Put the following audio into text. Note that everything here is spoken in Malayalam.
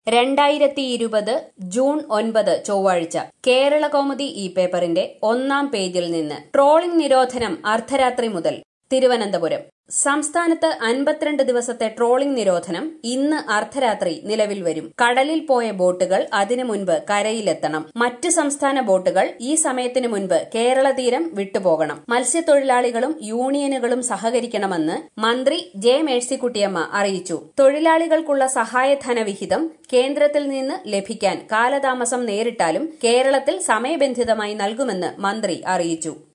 രണ്ടായിരത്തി ഇരുപത് ജൂൺ ഒൻപത് ചൊവ്വാഴ്ച കേരള കൗമുദി ഈ പേപ്പറിന്റെ ഒന്നാം പേജിൽ നിന്ന് ട്രോളിംഗ് നിരോധനം അർദ്ധരാത്രി മുതൽ തിരുവനന്തപുരം സംസ്ഥാനത്ത് അൻപത്തിരണ്ട് ദിവസത്തെ ട്രോളിംഗ് നിരോധനം ഇന്ന് അർദ്ധരാത്രി നിലവിൽ വരും കടലിൽ പോയ ബോട്ടുകൾ അതിനു മുൻപ് കരയിലെത്തണം മറ്റ് സംസ്ഥാന ബോട്ടുകൾ ഈ സമയത്തിനു മുൻപ് കേരള തീരം വിട്ടുപോകണം മത്സ്യത്തൊഴിലാളികളും യൂണിയനുകളും സഹകരിക്കണമെന്ന് മന്ത്രി ജെ മേഴ്സിക്കുട്ടിയമ്മ അറിയിച്ചു തൊഴിലാളികൾക്കുള്ള സഹായധന വിഹിതം കേന്ദ്രത്തിൽ നിന്ന് ലഭിക്കാൻ കാലതാമസം നേരിട്ടാലും കേരളത്തിൽ സമയബന്ധിതമായി നൽകുമെന്ന് മന്ത്രി അറിയിച്ചു